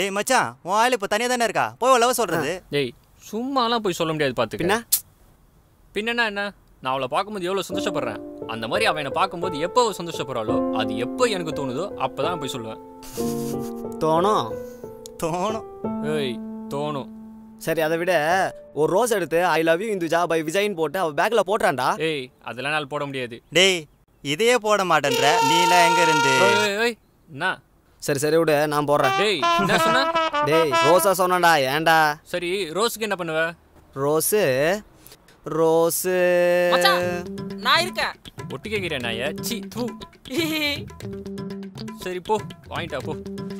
டேய் மச்சான் உன் ஆள் இப்போ தனியாக தானே இருக்கா போய் லவ் சொல்கிறது டேய் சும்மாலாம் போய் சொல்ல முடியாது பார்த்துக்க பின்ன பின்னன்னா என்ன நான் அவளை பார்க்கும்போது எவ்வளோ சந்தோஷப்படுறேன் அந்த மாதிரி அவன் என்னை பார்க்கும்போது எப்போ அவள் சந்தோஷப்படுறாளோ அது எப்போ எனக்கு தோணுதோ அப்போ தான் போய் சொல்லுவேன் தோணும் தோணும் ஏய் தோணும் சரி அதை விட ஒரு ரோஸ் எடுத்து I love you Induja by விஜய்னு போட்டு அவ பேக்ல போட்டுறான்டா ஏய் அதெல்லாம் நாள் போட முடியாது டேய் இதையே போட மாட்டேன்ற நீலாம் எங்க இருந்து ஏய், ஏய், ஏய் என்ன சரி சரி விடு நான் போடுறேன் டேய் என்ன சொன்ன டேய் ரோஸா சொன்னடா ஏன்டா சரி ரோஸுக்கு என்ன பண்ணுவ ரோஸு ரோஸு மச்சான் நான் இருக்கேன் ஒட்டி கேட்கிறேன் நாய சி தூ சரி போ வாங்கிட்டா போ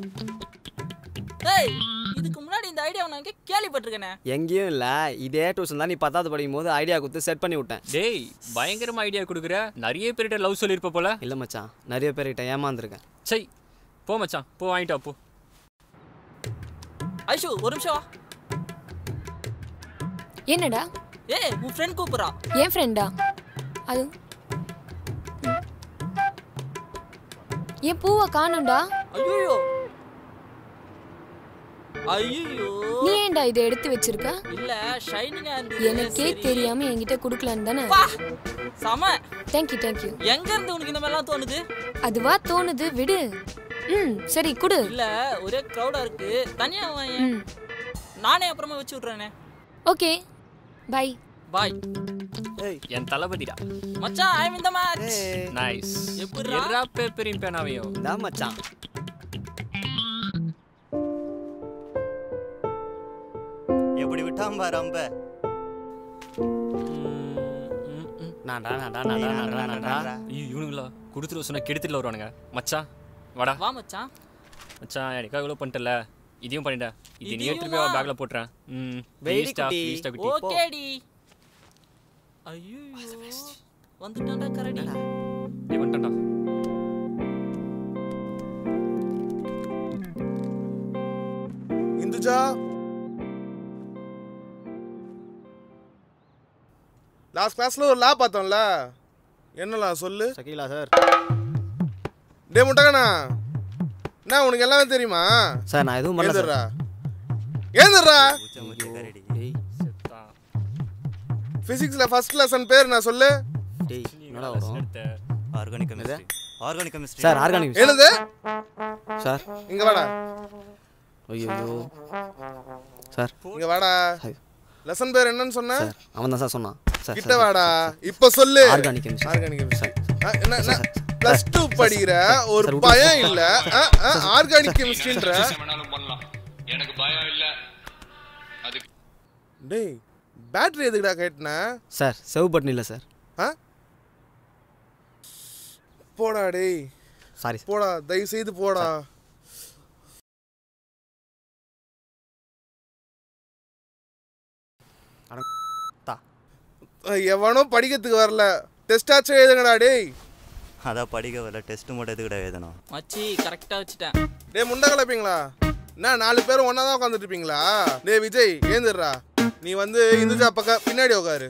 ஏய் இதுக்கு முன்னாடி இந்த ஐடியா நான் எங்க கேள்விப்பட்டிருக்கேனே எங்கேயும் இல்ல இதே டியூஷன் தான் நீ பத்தாவது படிக்கும் போது ஐடியா கொடுத்து செட் பண்ணி விட்டேன் டேய் பயங்கரமா ஐடியா கொடுக்குற நிறைய பேர்கிட்ட லவ் சொல்லியிருப்ப போல இல்ல மச்சான் நிறைய பேர்கிட்ட ஏமாந்துருக்கேன் சை போ மச்சான் போ வாங்கிட்டா போ ஐஷு ஒரு நிமிஷம் வா என்னடா ஏய் உன் ஃப்ரெண்ட் கூப்பிடுறா என் ஃப்ரெண்டா அது என் பூவை காணும்டா ஐயோ ஐயோ நீ ஏன்டா இதை எடுத்து வச்சிருக்க இல்ல ஷைனிங்கா இருந்தது எனக்கே சரி. தெரியாம என்கிட்ட குடுக்கலான்னு தானே பா செம தேங்க்யூ தேங்க்யூ எங்க இருந்து உனக்கு இந்த மாதிரிலாம் தோணுது அதுவா தோணுது விடு ம் சரி குடு இல்ல ஒரே க்ரௌடா இருக்கு தனியா வாயேன் ம் நானே அப்புறமா வச்சு விட்றேனே ஓகே பை பாய் என் தளபதிடா மச்சான் ஐ இந்த மேட்ச் நைஸ் எப்புட்றா? எர்ரா பேப்பரின் பேனாவையும் தான் மச்சான் எப்படி விட்டான் பாரு அம்ப நான்டா நான்டா நான்டா நான்டா நான்டா ஐயோ இவனுங்களா கொடுத்துட்டு சொன்னா கெடுத்துட்டு வருவானுங்க மச்சான் வாடா வா மச்சான் மச்சான் எனக்காக இவ்வளோ பண்ணிட்டல இதையும் பண்ணிட்டேன் இது நீ எடுத்துட்டு போய் இதையுமா? அவன் பேக்ல போட்டுறேன் ம் வெயிடி ப்ளீஸ்டா குட்டி. ப்ளீஸ்டா குட்டி ஓகேடி ஐயோ வந்துட்டான்டா கரடி நீ வந்துட்டா இந்துஜா லாஸ்ட் கிளாஸ்ல ஒரு லா பார்த்தோம்ல என்னலா சொல்லு சகிலா சார் டே முட்டகண்ணா என்ன உனக்கு எல்லாமே தெரியுமா சார் நான் எதுவும் பண்ணல சார் ஏந்துடுறா ஏந்துடுறா பூச்சமுத்தி கரடி டேய் பிசிக்ஸ்ல ஃபர்ஸ்ட் லெசன் பேர் நான் சொல்லு டேய் என்னடா வரும் எடுத்த organic chemistry organic chemistry sir organic என்னது சார் இங்க வாடா ஐயோ சார் இங்க வாடா ஹாய். லெசன் பேர் என்னன்னு சொன்ன சார் அவன் தான் சார் சொன்னான் சார் கிட்ட வாடா இப்ப சொல்லு ஆர்கானிக் கெமிஸ்ட்ரி ஆர்கானிக் சார் என்ன என்ன பிளஸ் டூ படிக்கிற ஒரு சார், விட்டு பயம் இல்ல ஆர்கானிக் கெமிஸ்ட்ரின்ற எனக்கு பயம் இல்ல டேய் பேட்டரி எதுக்குடா கேட்டின சார் செவ் பட்டன் இல்லை சார் ஆ போடா டேய் சாரி சார் போடா தயவு செய்து போடா தா அஹ், எவனும் படிக்கிறதுக்கு வரல டெஸ்டாச்சும் எழுதுங்கடா டேய் அதான் படிக்க வரல டெஸ்ட் மட்டும் எதுக்கிட்ட எழுதணும் மச்சி கரெக்டா வச்சுட்டேன் டேய் முண்டை கலப்பீங்களா என்ன நாலு பேரும் ஒன்றா தான் உட்காந்துட்டு இருப்பீங்களா டேய் விஜய் ஏந்துடுறா நீ வந்து இந்துஜா பக்கம் பின்னாடி உட்காரு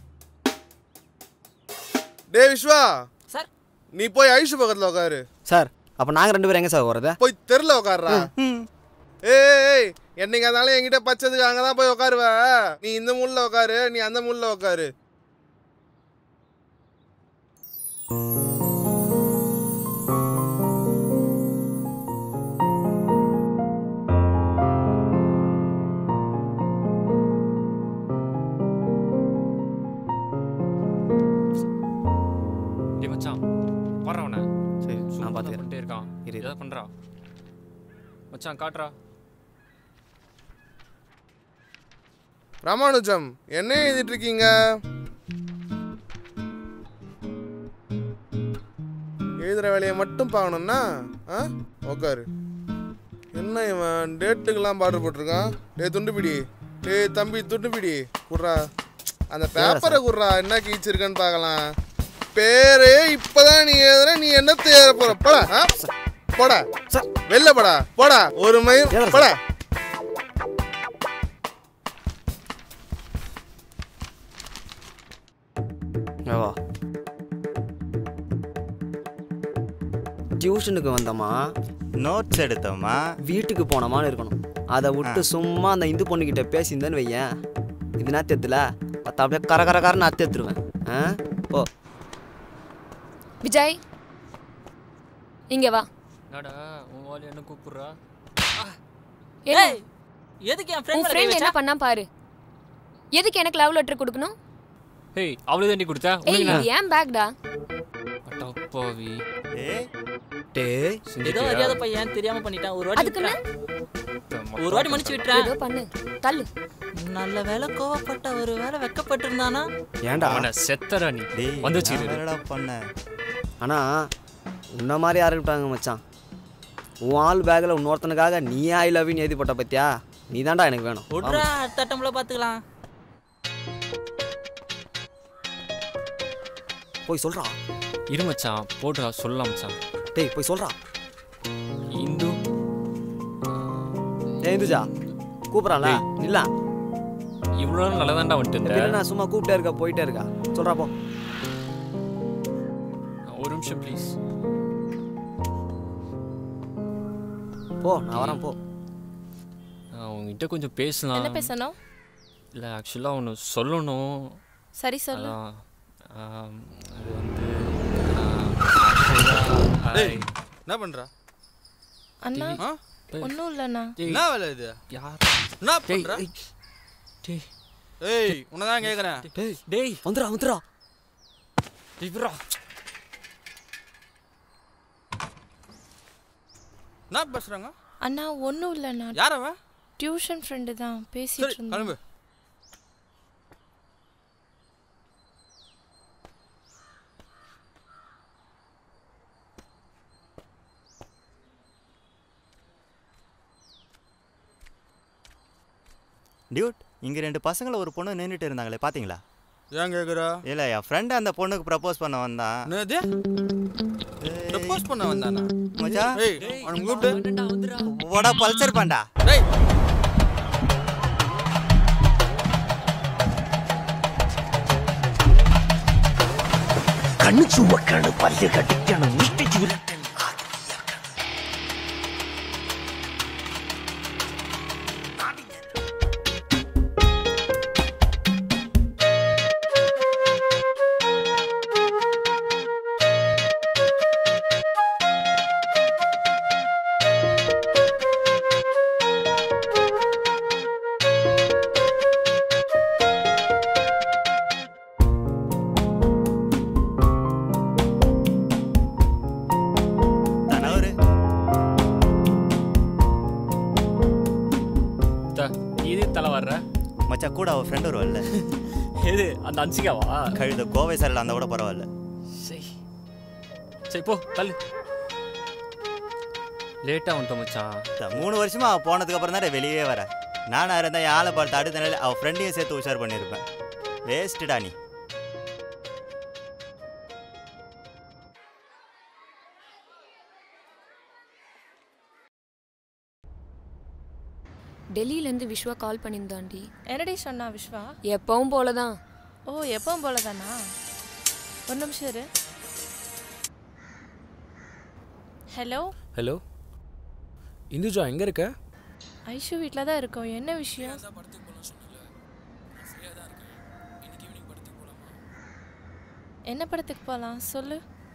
டேய் விஸ்வா சார் நீ போய் ஐஷு பக்கத்தில் உட்காரு சார் அப்போ நாங்கள் ரெண்டு பேரும் எங்கே சார் வர்றது போய் தெருல உட்காருடா ஏய் ஏய் என்னைக்கு இருந்தாலும் என்கிட்ட பச்சதுக்கு அங்கே தான் போய் உட்காருவ நீ இந்த முள்ள உட்காரு நீ அந்த முள்ள உட்காரு டேய் மச்சான் வர்றா அவனை சரி சும்மா நான் பார்த்துக்கிறேன் பண்ணிட்டே இருக்கான் இரு. ஏதாவது பண்றா மச்சான் காட்டுறா ராமானுஜம் என்ன எழுதிட்டு இருக்கீங்க எழுதுற வேலையை மட்டும் பார்க்கணும்னா ஆ உட்காரு என்ன இவன் டேட்டுக்கெல்லாம் பாட்டு போட்டிருக்கான் டேய் துண்டுபிடி டேய் தம்பி துண்டுபிடி குட்றா அந்த பேப்பரை குட்றா என்ன கீச்சிருக்கன்னு பார்க்கலாம் பேரே இப்பதான் நீ எழுதுற நீ என்ன தேட போற போடா ஆ? போடா சார் வெளில போடா போடா ஒரு மயில் ஏதுடா போடா வா டியூஷனுக்கு வந்தம்மா நோட்ஸ் எடுத்தோமா வீட்டுக்கு போனோமான்னு இருக்கணும் அதை விட்டு சும்மா அந்த இந்து பொண்ணுக்கிட்ட பேசியிருந்தேன்னு வையேன் இது என்ன தெத்துல பத்தா அப்படியே கர கர கரன்னு அத்தேத்துருவேன் ஆ ஓ விஜய் இங்க வா என்னடா உன் வாலி என்ன கூப்பிடுறா என்ன ஏய் எதுக்கு என் உன் ஃப்ரெண்ட் ஃப்ரெண்ட் என்ன பண்ணா பாரு எதுக்கு எனக்கு லவ் லெட்டர் கொடுக்கணும் ஹேய் அவ்வளோ தாண்டி கொடுத்தா ஏய் உனக்கு இது ஏன் பேக்டா அட்டப்பாவி ஏ டேய் ஏதோ அறியாத பையன் தெரியாம பண்ணிட்டான் ஒரு வாட்டி அதுக்குன்னு விட்டுறேன். ஒரு வாட்டி மன்னிச்சு விட்டுறேன் ஏதோ பண்ணு தள்ளு நல்ல வேலை கோவப்பட்ட ஒரு வேலை வெக்கப்பட்டு இருந்தானா ஏன்டா அவனை செத்தரா நீ டேய் வந்து நான் வச்சுக்கிரு வேறடா பண்ண ஆனா உன்ன மாதிரி யாருக்கிட்டாங்க மச்சான் உன் ஆள் பேக்கில் இன்னொருத்தனுக்காக நீ ஐ லவ்னு எழுதி போட்ட பத்தியா நீ தான்டா எனக்கு வேணும் விட்றா அடுத்த அட்டம்ல பாத்துக்கலாம் போய் சொல்றா இரு மச்சான் போடுறா சொல்லலாம் மச்சான் டேய் போய் சொல்றா இந்து ஏய் இந்துஜா கூப்பிட்றான்ல இல்ல இவ்வளோ நேரம் நல்லா தான்டா வந்துட்டு இருந்த இல்லைண்ணா சும்மா கூப்பிட்டே இருக்க போயிட்டே இருக்கா சொல்றா போ ஒரு நிமிஷம் ப்ளீஸ் போ நான் வரேன் போ நான் உங்ககிட்ட கொஞ்சம் பேசலாம் என்ன பேசணும் இல்லை ஆக்சுவலாக ஒன்று சொல்லணும் சரி சொல்லு அதான் ஆம், அது வந்து ஆ, actually, I- என்ன பண்ற அண்ணா ஆ? ஒன்றும் இல்லைண்ணா டேய், என்ன வேலை இது யார் என்ன டேய் பண்ற ஏய், டேய் ஏய் உன்னதான் கேக்குறேன் டேய் டேய் வந்துடா வந்துடா இவரா என்ன பேசுறாங்க அண்ணா ஒன்றும் இல்லைண்ணா யார் அவன் டியூஷன் ஃப்ரெண்டு தான் சரி பேசிட்டு இருந்தோம் கிளம்பு டியூட் இங்க ரெண்டு பசங்கள ஒரு பொண்ணு நின்றுட்டு இருந்தாங்களே பாத்தீங்களா ஏன் கேக்குற இல்ல என் ஃப்ரெண்ட் அந்த பொண்ணுக்கு ப்ரப்போஸ் பண்ண வந்தான் என்னது ப்ரப்போஸ் பண்ண வந்தானா மச்சான் ஏய் அவனுக்கு கூப்பிட்டு வட பல்சர் பாண்டா டேய் കണ്ണു ചുവക്കാണ് പല്ല് കടിക്കണം ഇഷ്ടിച്ചു വിരട്ടൻ தனவரு த- இது தலை வர்ற மச்சான் கூட அவ ஃப்ரெண்ட் வருவல்ல எது அந்த அன்சிகாவா கழுத கோவை சாரில் அந்த கூட பரவாயில்ல சரி சரி போ தள்ளு லேட்டாக வந்துட்டோம் மச்சான் இந்த மூணு வருஷமா அவ போனதுக்கு அப்புறம் தான் வெளியே வர நானா இருந்தா என் ஆளை பார்த்து அடுத்த நாள் அவ ஃப்ரெண்டையும் சேர்த்து உஷார் பண்ணியிருப்பேன் வேஸ்ட்டுடா நீ டெல்லியிலேருந்து விஸ்வா கால் பண்ணியிருந்தாண்டி என்னடி சொன்னா விஸ்வா எப்பவும் போல தான் ஓ எப்பவும் போல தானா ஒரு நிமிஷம் இரு ஹலோ ஹலோ இந்துஜா எங்கே இருக்க ஐஷு வீட்டில் தான் இருக்கோம் என்ன விஷயம் என்ன படத்துக்கு போகலாம் சொல்லு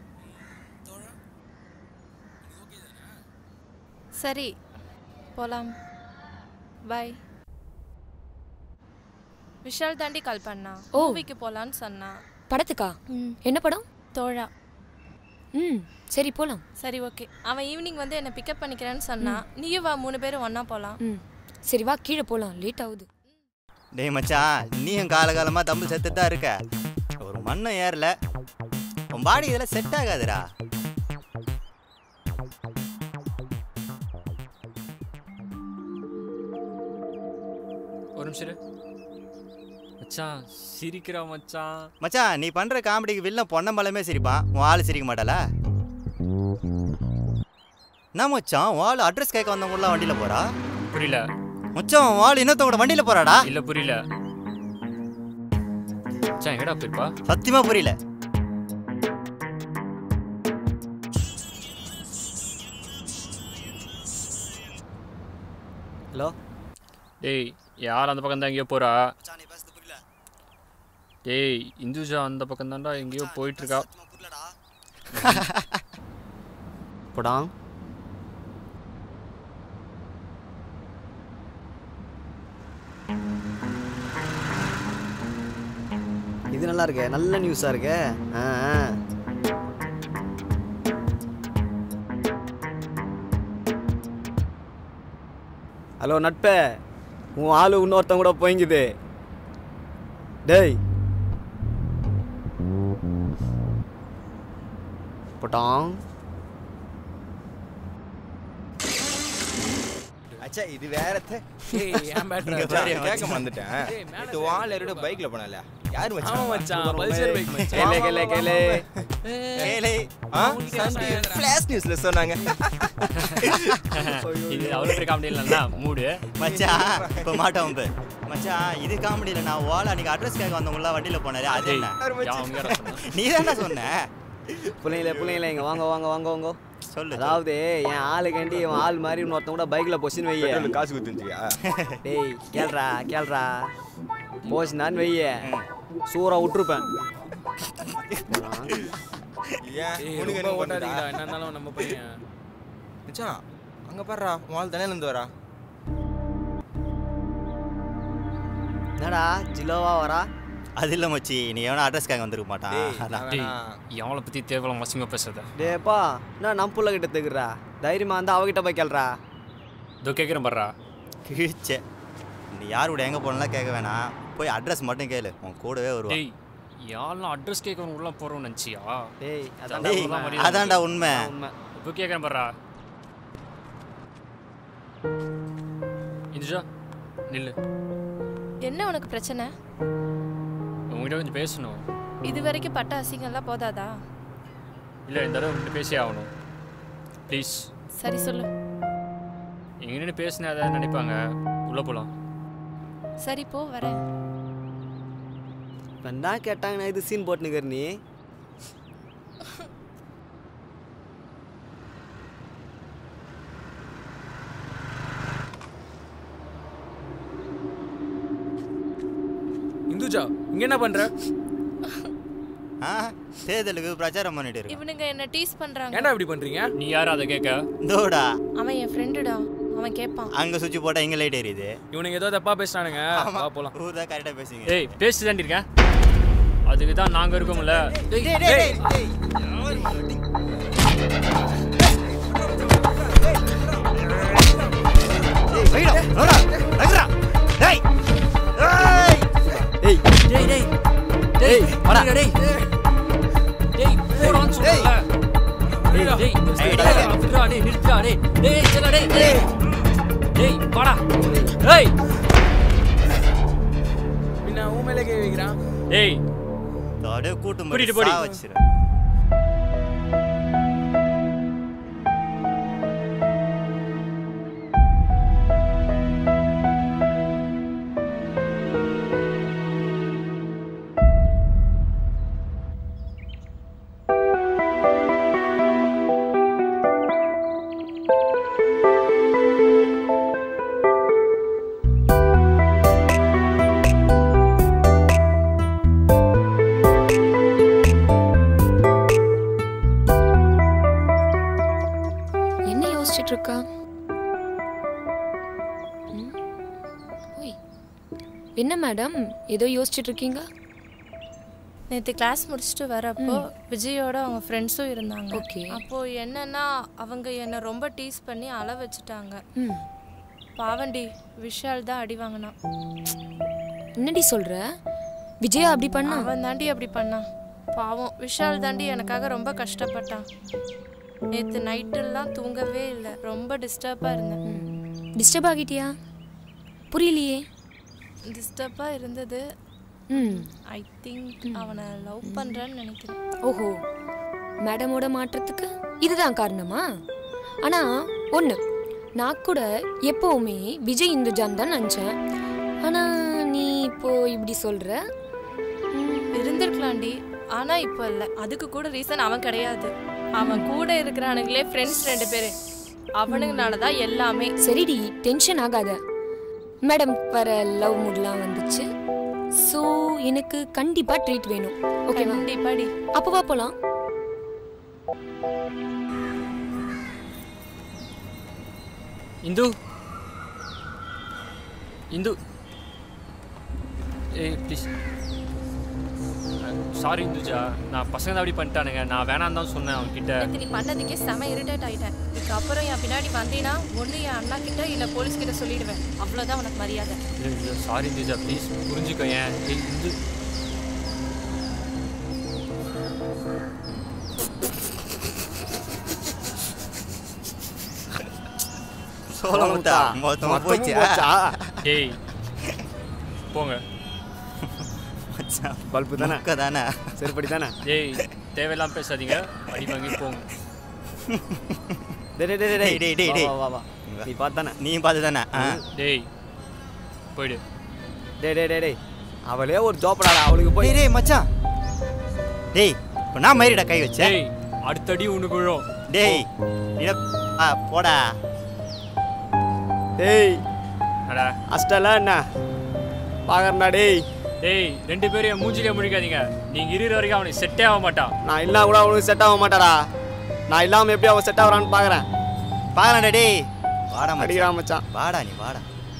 சரி போகலாம் பாய் விஷால் தாண்டி கால் பண்ணா ஓ. மூவிக்கு போகலான்னு சொன்னா படத்துக்கா ம் என்ன படம் தோழா ம் சரி போலாம் சரி ஓகே அவன் ஈவினிங் வந்து என்னை பிக்கப் பண்ணிக்கிறேன்னு சொன்னான் நீயும் வா மூணு பேரும் ஒன்றா போகலாம் ம் சரி வா கீழே போலாம் லேட் ஆகுது டேய் மச்சான் நீயும் காலகாலமாக தம்பு செத்துட்டு தான் இருக்க ஒரு மண்ணும் ஏறல உன் பாடி இதெல்லாம் செட் ஆகாதுடா ஒரு நிமிஷம் இரு. மச்சான் சிரிக்கிறா மச்சான் மச்சான் நீ பண்ற காமெடிக்கு வில்லன் பொன்னம்பலமே சிரிப்பான் உன் ஆள் சிரிக்க மாட்டாளா என்ன மச்சான் உன் ஆள் அட்ரஸ் கேட்க வந்தவங்களாம் வண்டியில் போறா புரியல மச்சான் உன் ஆள் இன்னொருத்தவங்க வண்டியில் போறாடா இல்ல புரியல மச்சான் எங்கடா போயிருப்பா சத்தியமா புரியல ஹலோ டேய் யார் அந்த பக்கம் தான் எங்கேயோ போறா டேய் இந்துஜா அந்த பக்கம் தான்டா எங்கேயோ போயிட்டு இருக்கா போடாங் இது நல்லா இருக்கே நல்ல நியூஸாக இருக்கே ஆ ஆ. ஹலோ நட்பே உன் ஆளு இன்னொருத்தன் கூட போய்ங்குது டேய் போட்டான் அச்சா இது வேற ஏய், ஏன் battery இங்க ஆச்சா? பாரு, கேட்க மச்சான். வந்துட்டேன் ஏய், மேல இது வால் ஏறிட பைக்ல போனல யார் ஆமா மச்சான், pulsar bike மச்சான். கேளே கேளே கேளே கேளே ஆ சண்டே ஃபிளாஷ் நியூஸ்ல சொன்னாங்க இது அவ்வளோ பெரிய காமெடி இல்லைன்னா மூடு மச்சான் இப்போ மாட்டோம் இப்போ மச்சான் இது காமெடி இல்லை நான் ஓலா அன்னைக்கு அட்ரஸ் கேட்க வந்தவங்கள வண்டியில் போனாரு அது டேய், என்ன யாவங்க யாரா சொன்னா? நீ தானே சொன்ன பிள்ளைங்களே பிள்ளைங்களே இங்கே வாங்க வாங்க வாங்க வாங்க சொல்லு அதாவது என் ஆளுக்காண்டி இவன் ஆள் மாதிரி இன்னொருத்தன் கூட பைக்கில் பொசின்னு வைய பெட்ரோல் காசு குத்துஞ்சியா டேய் கேள்றா கேள்றா போச்சுனான்னு வைய சூறா விட்டுருப்பேன் ஏன் ஏய், உனக்கு ரொம்ப என்ன ஓட்டாதீங்கடா, ஓட்டாதீங்கடா என்ன இருந்தாலும் நம்ம பையன் மச்சான் அங்க பாருடா வால் தலையில இருந்து வரா என்னடா ஜிலோவா வரா அது இல்லை மச்சி நீ எவனா அட்ரஸ் கேட்க வந்திருக்க மாட்டான் அதான் டேய் எவளை பற்றி தேவையில்லாம் மசிமா பேசாத டேப்பா நான் நம்ம புள்ள கிட்ட தெக்குறா தைரியமா இருந்தா அவகிட்ட போய் கேள்றா இதோ கேட்குறேன் பாடுறா கிழிச்ச நீ யார் கூட எங்கே போகணும்லாம் கேட்க வேணாம் போய் அட்ரஸ் மட்டும் கேளு உன் கூடவே வருவான் டேய் யாரெல்லாம் அட்ரஸ் கேட்கணும் உள்ள போகிறோம்னு நினச்சியா டேய் அதான்டா டேய், உள்ள மரியாதை. அதான்டா உண்மை உண்மை இப்போ கேட்குறேன் பாடுறா இந்துஜா நில்லு என்ன உனக்கு பிரச்சனை உங்ககிட்ட கொஞ்சம் பேசணும் இது வரைக்கும் பட்ட அசிங்கம்லாம் போதாதா இல்லை இந்த தடவை உங்ககிட்ட பேசியே ஆகணும் ப்ளீஸ் சரி சொல்லு எங்க நின்று பேசினா ஏதாவது நினைப்பாங்க உள்ளே போகலாம் சரி போ வரேன் இப்போ என்ன கேட்டாங்க நான் இது சீன் போட்டுனுக்கிற நீ இந்துஜா இங்க என்ன பண்ற ஆ தேர்தலுக்கு பிரச்சாரம் பண்ணிட்டு இருக்கேன் இவனுங்க என்ன டீஸ் பண்றாங்க ஏன்டா இப்படி பண்றீங்க நீ யார் அதை கேட்க இந்தோடா அவன் என் ஃப்ரெண்டுடா அவன் கேட்பான் அங்கே சுவிட்ச் போட்டால் இங்கே லைட் எரியுது இவனுங்க ஏதோ தப்பா பேசுறானுங்க வா போலாம் ஊர் தான் கரெக்டாக பேசுங்க ஏய் பேசி தாண்டி இருக்கேன் அதுக்கு தான் நாங்கள் இருக்கோம்ல ஏய் டேய் டேய் டேய் வாடா டேய் டேய் போடான்னு சொல்றல டேய் டேய் டேய் அப்படிடா டேய் நிறுத்துடா டேய் டேய் செல்ல டேய் டேய் டேய் வாடா டேய் பின்ன உன் மேலே கை வைக்கிறான் டேய் அப்படியே கூட்டம் கூட்டிட்டு போடி. வச்சிரு என்ன யோசிச்சுட்டு இருக்கா ம்? ஓய். என்ன மேடம் ஏதோ யோசிச்சுட்டு இருக்கீங்க நேற்று கிளாஸ் முடிச்சுட்டு வரப்போ விஜயோட அவங்க ஃப்ரெண்ட்ஸும் இருந்தாங்க Okay. அப்போ என்னன்னா அவங்க என்னை ரொம்ப டீஸ் பண்ணி அழ வச்சுட்டாங்க ம் பாவண்டி விஷால் தான் அடி வாங்கினான் என்னடி சொல்ற விஜயா அப்படி பண்ணா அவன் தாண்டி அப்படி பண்ணான் பாவம் விஷால் தாண்டி எனக்காக ரொம்ப கஷ்டப்பட்டான் நேற்று நைட்டெல்லாம் தூங்கவே இல்லை ரொம்ப டிஸ்டர்பாக இருந்தேன் டிஸ்டர்ப் ஆகிட்டியா புரியலையே டிஸ்டர்பாக இருந்தது ம் ஐ திங்க் அவனை லவ் பண்ணுறேன்னு நினைக்கிறேன் ஓஹோ மேடமோட மாற்றத்துக்கு இதுதான் காரணமா ஆனா ஒன்று நான் கூட எப்பவுமே விஜய் இந்துஜான் தான் நினச்சேன் ஆனா நீ இப்போ இப்படி சொல்ற இருந்திருக்கலாம்டி ஆனா இப்போ இல்லை அதுக்கு கூட ரீசன் அவன் கிடையாது அவன் கூட இருக்கிறானுங்களே ஃப்ரெண்ட்ஸ் ரெண்டு பேரு அவனுங்கனால தான் எல்லாமே சரிடி டென்ஷன் ஆகாத மேடம் வர லவ் மூட்லாம் வந்துச்சு ஸோ எனக்கு கண்டிப்பா ட்ரீட் வேணும் ஓகேவா கண்டிப்பாடி அப்போ வா போலாம் இந்து இந்து ஏய் ப்ளீஸ் சாரி இந்துஜா நான் பசங்க தான் அப்படி பண்ணிட்டானுங்க நான் வேணான்னு தான் சொன்னேன் அவன்கிட்ட நேத்து நீ பண்ணதுக்கே செம இரிட்டேட் ஆயிட்டேன் இதுக்கப்புறம் என் பின்னாடி வந்தீங்கன்னா ஒன்று என் அண்ணா கிட்ட இல்லை போலீஸ் கிட்ட சொல்லிடுவேன் அவ்வளோதான் உனக்கு மரியாதை சாரி இந்துஜா ப்ளீஸ் புரிஞ்சுக்கோ ஏன் ஏய் இந்து சோளம் முத்தா மொத்தமா போச்சு ஏய் போங்க மச்சான் பல்பு தானே முக்க தானே செருப்படி தானே ஏய் தேவையில்லாம பேசாதீங்க அடி வாங்கி போங்க டேய் டேய் டேய் டேய், டேய், டேய். வா, வா வா நீ பார்த்தானே நீ பார்த்து தானே ஆ டேய் போயிடு டேய் டேய் டேய் டேய் அவளே ஒரு ஜோப்படாடா அவளுக்கு போய் டேய் டேய் மச்சான் டேய் இப்போ நான் மயிரிட கை வச்சேன் டேய் அடுத்தடி உனக்கு விழும் டேய் இட ஆ போடா டேய் அடா அஷ்டல என்ன பாக்கறடா டேய் டேய் ரெண்டு பேரும் என் மூஞ்சிலே முழிக்காதீங்க நீங்க இருக்கிற வரைக்கும் அவனுக்கு செட்டே ஆக மாட்டான் நான் இல்லா கூட அவனுக்கு செட் ஆக மாட்டாடா நான் இல்லாம எப்படி அவன் செட் ஆகுறான்னு பாக்குறேன் பாக்கலாம்டா டேய் வாடா மச்சான் அடிக்கிறான் மச்சான் வாடா நீ வாடா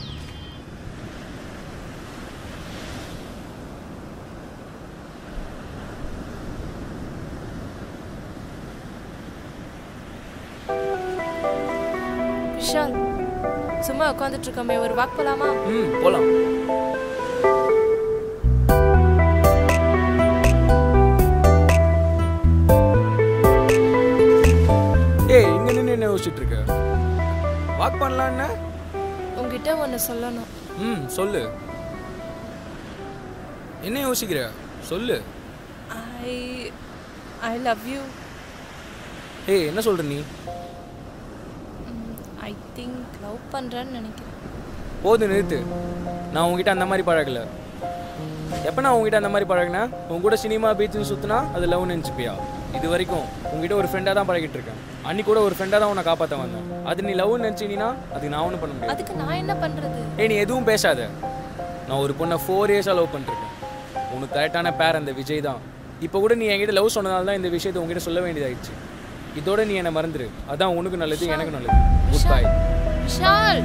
விஷால் சும்மா உட்காந்துட்டு இருக்கோமே ஒரு வாக் போலாமா ம் போலாம் ஏய் இங்க நின்று என்ன யோசிச்சுட்டு இருக்க வாக் பண்ணலான்னு உங்ககிட்ட ஒன்று சொல்லணும் ம் சொல்லு என்ன யோசிக்கிற சொல்லு ஐ ஐ லவ் யூ ஏய் என்ன சொல்ற நீ ஐ திங்க் லவ் பண்ணுறேன்னு நினைக்கிறேன் போதும் நிறுத்து நான் உங்ககிட்ட அந்த மாதிரி பழகல எப்போ நான் உங்ககிட்ட அந்த மாதிரி பழகினேன் உங்க கூட சினிமா பீச்சுன்னு சுற்றினா அது லவ் நினச்சிப்பியா இது வரைக்கும் உங்ககிட்ட ஒரு ஃப்ரெண்டாக தான் பழகிட்டு இருக்கேன் அன்னைக்கு கூட ஒரு ஃப்ரெண்டாக தான் உன்னை காப்பாற்ற வந்தேன் அது நீ லவ் நினச்சினா அது நான் ஒன்றும் பண்ண முடியாது அதுக்கு நான் என்ன பண்ணுறது ஏய் நீ எதுவும் பேசாத நான் ஒரு பொண்ணை ஃபோர் இயர்ஸாக லவ் பண்ணிருக்கேன் உனக்கு கரெக்டான பேர் அந்த விஜய் தான் இப்போ கூட நீ என்கிட்ட லவ் சொன்னதால தான் இந்த விஷயத்தை உங்ககிட்ட சொல்ல வேண்டியதாயிடுச்சு இதோட நீ என்னை மறந்துரு அதான் உனக்கு நல்லது எனக்கு நல்லது குட் பை விஷால்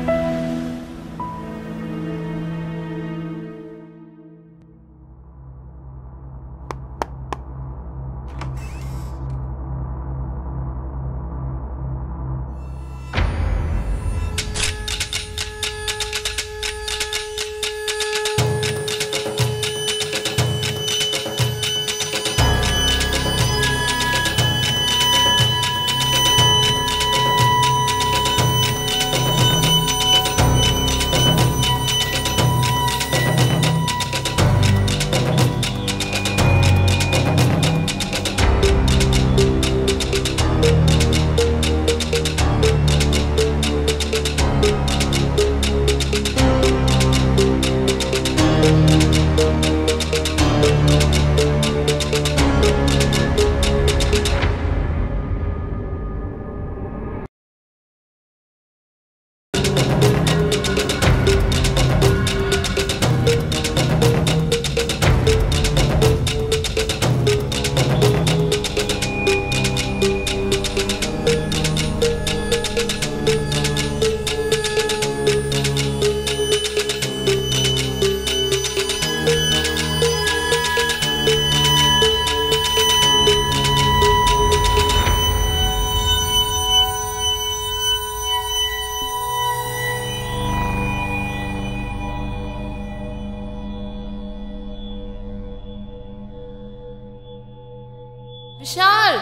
விஷால்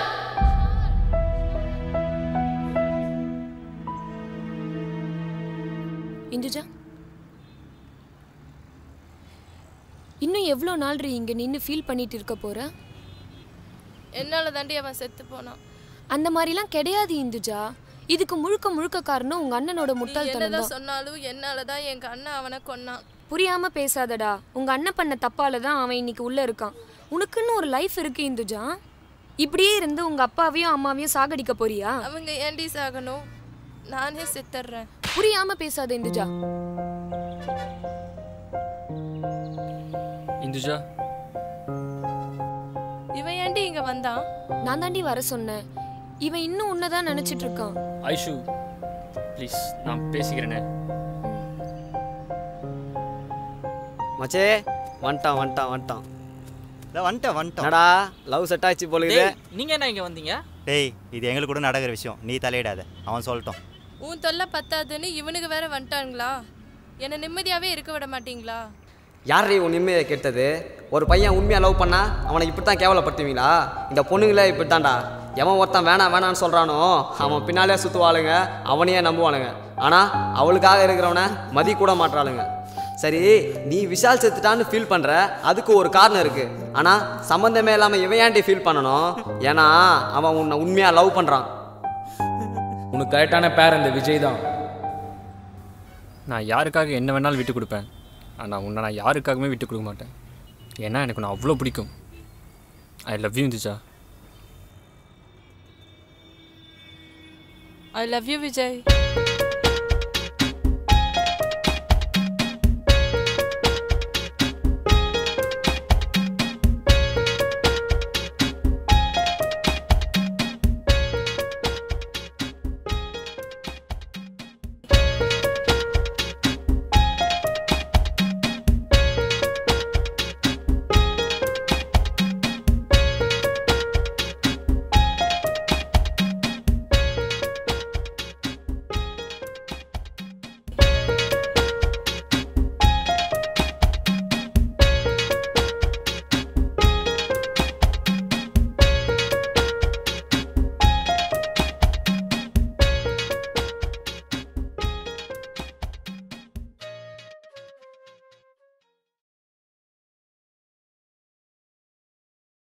இந்துஜா இன்னும் எவ்வளோ நாள் இங்கே நின்று ஃபீல் பண்ணிட்டு இருக்க போற என்னால தாண்டி அவன் செத்து போனான் அந்த மாதிரிலாம் கிடையாது இந்துஜா இதுக்கு முழுக்க முழுக்க காரணம் உங்க அண்ணனோட நீ முட்டாள்தனம் என்னதான் தான் சொன்னாலும் என்னால தான் எங்க அண்ணன் அவனை கொன்னான் புரியாம பேசாதடா உங்க அண்ணன் பண்ண தப்பால தான் அவன் இன்னைக்கு உள்ள இருக்கான் உனக்குன்னு ஒரு லைஃப் இருக்கு இந்துஜா இப்படியே இருந்து உங்க அப்பாவையும் அம்மாவையும் சாகடிக்க போறியா அவங்க ஏண்டி சாகணும் நானே செத்துடுறேன் புரியாம பேசாத இந்துஜா இந்துஜா இவன் ஏன்டி இங்க வந்தான் நான் தாண்டி வர சொன்னேன் இவன் இன்னும் உன்னதான் நினைச்சிட்டு இருக்கான் ஐஷு ப்ளீஸ் நான் பேசிக்கிறேனே மச்சே வந்துட்டான் வந்துட்டான் வந்துட்டான் வந்துட்டேன் வந்துட்டோம் என்னடா லவ் செட் ஆச்சு போல இது டேய், நீங்க என்ன இங்க வந்தீங்க டேய் இது எங்களுக்கு கூட நடக்கிற விஷயம் நீ தலையிடாத அவன் சொல்லட்டும் உன் தொல்லை பத்தாதுன்னு இவனுக்கு வேற வந்துட்டானுங்களா என்னை நிம்மதியாவே இருக்க விட மாட்டீங்களா யார் உன் நிம்மதியை கெட்டது ஒரு பையன் உண்மையாக லவ் பண்ணா அவனை இப்படி தான் கேவலப்படுத்துவீங்களா இந்த பொண்ணுங்களே இப்படி தான்டா எவன் ஒருத்தன் வேணாம் வேணான்னு சொல்கிறானோ அவன் பின்னாலே சுற்றுவாளுங்க அவனையே நம்புவானுங்க ஆனால் அவளுக்காக இருக்கிறவனை மதி கூட மாட்டுறாளுங்க சரி நீ விஷால் செத்துட்டான்னு ஃபீல் பண்ணுற அதுக்கு ஒரு காரணம் இருக்குது ஆனால் சம்மந்தமே இல்லாமல் இவன் ஏன்டி ஃபீல் பண்ணணும் ஏன்னா அவன் உன்னை உண்மையாக லவ் பண்ணுறான் உனக்கு கரெக்டான பேர் அந்த விஜய் தான் நான் யாருக்காக என்ன வேணாலும் விட்டு கொடுப்பேன் ஆனால் உன்னை நான் யாருக்காகவுமே விட்டு கொடுக்க மாட்டேன் ஏன்னா எனக்கு நான் அவ்வளோ பிடிக்கும் I love you Induja I love you Vijay